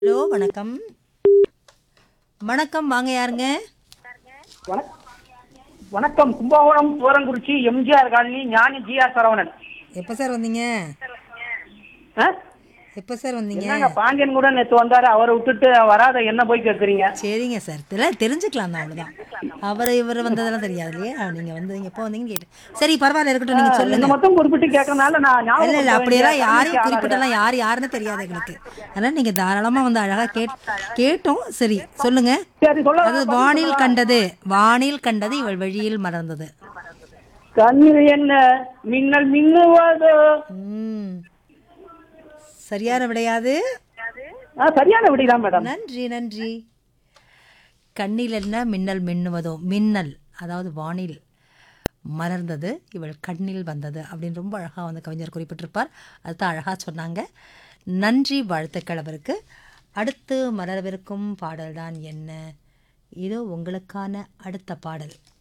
Hello வணக்கம் வணக்கம் வாங்க யாருங்க வணக்- வணக்கம் கும்பகோணம் தூரங்குறிச்சி எம்ஜிஆர் காலனி ஞானி ஜிஆர் சரவணன் எப்போ சார் வந்தீங்க ஆ? எப்போ சார் வந்தீங்க என்னங்க பாண்டியன் கூட நேத்து வந்தாரு அவரை விட்டுட்டு வராத என்ன போய் கேக்குறீங்க சரிங்க சார் இதெல்லாம் தெரிஞ்சுக்கலாம் தான் அவ்வளோதான் அவர் இவர் வந்ததெல்லாம் தெரியாது இல்லையா நீங்கள் வந்தீங்க எப்போ வந்தீங்கன்னு கேட்டு சரி பரவாயில்ல இருக்கட்டும் நீங்கள் என்ன சொல்லுங்க மட்டும் குறிப்பிட்டு கேட்கறதுனால நான் இல்லை இல்லை ஞாபகம் அப்படியெல்லாம் யாரையும் குறிப்பிட்டெல்லாம் யார் யாருன்னு தெரியாது எங்களுக்கு அதனால் நீங்கள் தாராளமாக வந்து அழகாக கேட் கேட்டோம் சரி சொல்லுங்க சரி சொல்ல அது வானில் கண்டது வானில் கண்டது இவள் வழியில் மறந்தது கண்ணில் என்ன மின்னல் மின்னுவது ம் சரியான விடையாது ஆ, சரியான விடிதான் மேடம் நன்றி நன்றி கண்ணில் என்ன மின்னல் மின்னுவதோ மின்னல் அதாவது வானில் மலர்ந்தது இவள் கண்ணில் வந்தது அப்படின்னு ரொம்ப அழகாக வந்து கவிஞர் குறிப்பிட்டிருப்பார் அதுதான் அழகாக சொன்னாங்க நன்றி வாழ்த்துக்கள் அவருக்கு அடுத்து மலரவிருக்கும் பாடல்தான் என்ன இதோ உங்களுக்கான அடுத்த பாடல்